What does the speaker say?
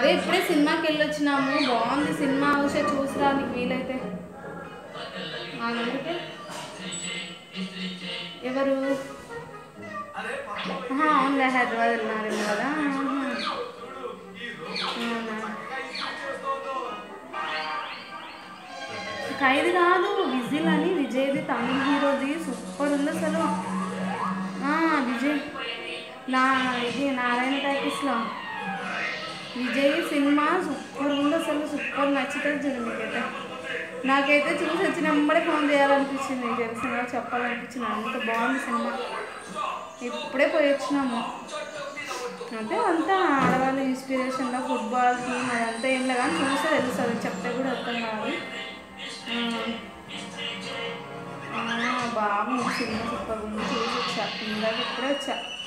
అదే ఇప్పుడే సినిమాకి వెళ్ళొచ్చినాము బాగుంది సినిమా వచ్చే చూసిరా నీకు వీలైతే అందుకే ఎవరు ఆహా, అవునులే హైదరాబాద్ వెళ్ళినారు కదా ఆహా. అవునా. ఖైదీ కాదు విజిల్ అని విజయ్ది తమిళ హీరోది సూపర్ ఉంది అసలు ఆ, విజయ్ నా ఇది నారాయణ టాకీస్లో విజయ్ సినిమా సూపర్ ఉంది అసలు సూపర్ నచ్చుతుంది చూడు మీకైతే నాకైతే చూసి వచ్చిన వెంబడే ఫోన్ చేయాలనిపించింది నీకు తెలిసిన చెప్పాలనిపించింది అంత బాగుంది సినిమా ఇప్పుడే పోయి వచ్చినాము అంటే అంతా ఆడవాళ్ళ ఇన్స్పిరేషన్లో ఫుట్బాల్ టీమ్ అదంతా ఏం లేదు కానీ చూస్తే తెలుస్తుంది చెప్తే కూడా అర్థం కాదు ఆ, ఆ, బాగుంది సినిమా సూపర్ ఉంది చూసి వచ్చా ఇందాక ఇప్పుడే వచ్చా